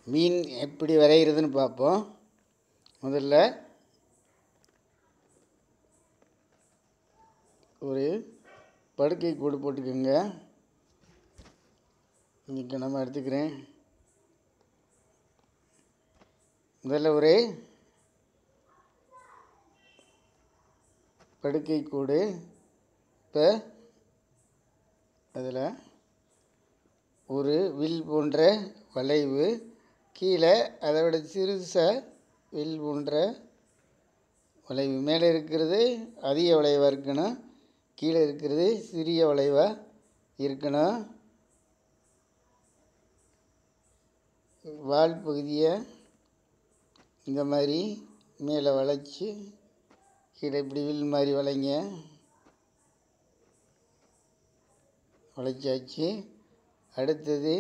மீன் எப்படி வரைகிறதுன்னு பார்ப்போம் முதல்ல ஒரு படுக்கை கூடு போட்டுக்கோங்க இன்னைக்கு நம்ம எடுத்துக்கிறேன் முதல்ல ஒரு படுக்கை கூடு இப்போ அதில் ஒரு வில் போன்ற வளைவு கீழே அதை விட சிறுசாக வில் போன்ற வளைவு மேலே இருக்கிறது அதிக வளைவாக இருக்கணும் கீழே இருக்கிறது சிறிய வளைவாக இருக்கணும் வால் பகுதியை இந்த மாதிரி மேலே வளைச்சி கீழே இப்படி வில் மாதிரி வளைங்க வளைச்சாச்சு அடுத்தது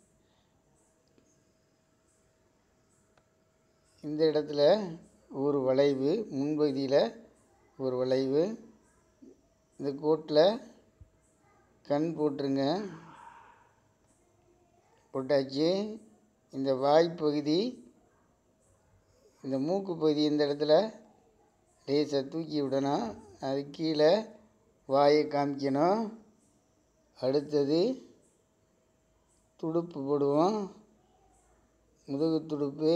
இந்த இடத்துல ஒரு வளைவு முன்பகுதியில் ஒரு வளைவு இந்த கோட்டில் கண் போட்டுருங்க போட்டாச்சு இந்த வாய்ப்பகுதி இந்த மூக்கு பகுதி இந்த இடத்துல லேசாக தூக்கி விடணும் அது கீழே வாயை காமிக்கணும் அடுத்தது துடுப்பு போடுவோம் முதுகு துடுப்பு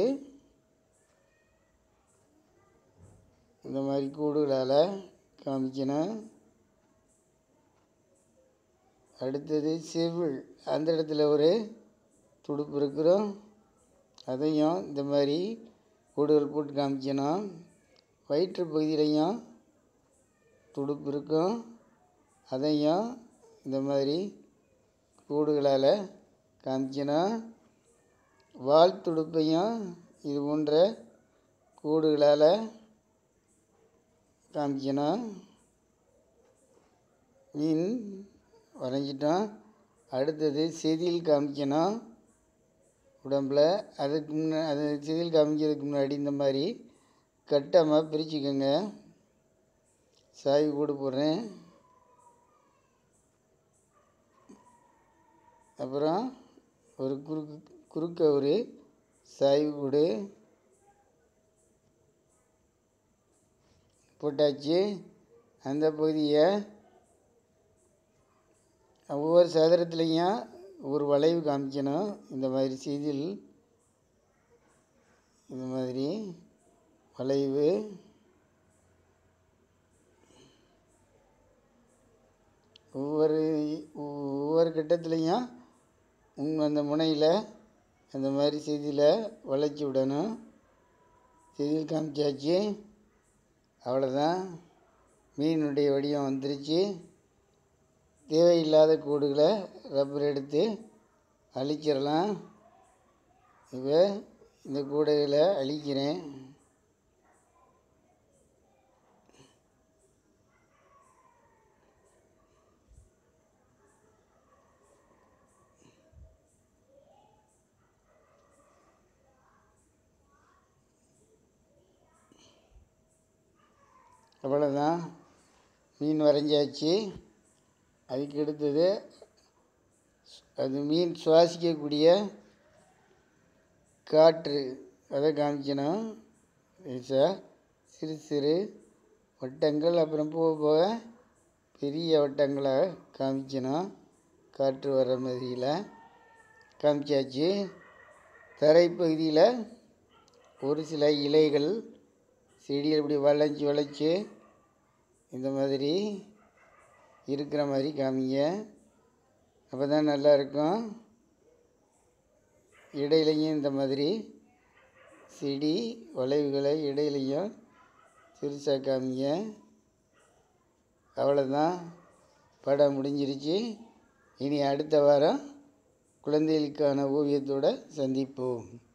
இந்த மாதிரி கூடுகளால் காமிக்கணும் அடுத்தது செவில் அந்த இடத்துல ஒரு துடுப்பு இருக்கிறோம் அதையும் இந்த மாதிரி கூடுகள் போட்டு காமிக்கணும் வயிற்று பகுதியிலையும் துடுப்பு இருக்கும் அதையும் இந்த மாதிரி கூடுகளால் காமிக்கணும் வால் துடுப்பையும் இது போன்ற கூடுகளால் காமிக்கணும் மீன் வரைஞ்சிட்டோம் அடுத்தது செதில் காமிக்கணும் உடம்பில் அதுக்கு முன்ன அது செதில் காமிக்கிறதுக்கு முன்னாடி இந்த மாதிரி கட்டமாக பிரிச்சுக்கோங்க சாய்வு கூடு போடுறேன் அப்புறம் ஒரு குறுக்கு குறுக்க ஒரு சாய்வு கூடு போட்டாச்சு அந்த பகுதியை ஒவ்வொரு சதுரத்துலேயும் ஒரு வளைவு காமிக்கணும் இந்த மாதிரி செய்தியில் இந்த மாதிரி வளைவு ஒவ்வொரு ஒவ்வொரு கட்டத்துலேயும் உங்கள் அந்த முனையில் அந்த மாதிரி செய்தியில் வளைச்சி விடணும் செய்தியில் காமிச்சாச்சு அவ்வளோதான் மீனுடைய வடிவம் வந்துருச்சு தேவையில்லாத கூடுகளை ரப்பர் எடுத்து அழிச்சிடலாம் இப்போ இந்த கூடைகளை அழிக்கிறேன் அவ்வளோதான் மீன் வரைஞ்சாச்சு அதுக்கு அடுத்தது அது மீன் சுவாசிக்கக்கூடிய காற்று அதை காமிக்கணும் சார் சிறு சிறு வட்டங்கள் அப்புறம் போக போக பெரிய வட்டங்களை காமிக்கணும் காற்று வர்ற மாதிரியில் காமிச்சாச்சு தரைப்பகுதியில் ஒரு சில இலைகள் செடியில் இப்படி வளைச்சி வளைச்சி இந்த மாதிரி இருக்கிற மாதிரி காமிங்க அப்போ தான் நல்லா இருக்கும் இடையிலையும் இந்த மாதிரி செடி வளைவுகளை இடையிலையும் சிறுசாக காமிங்க அவ்வளோதான் படம் முடிஞ்சிருச்சு இனி அடுத்த வாரம் குழந்தைகளுக்கான ஓவியத்தோடு சந்திப்போம்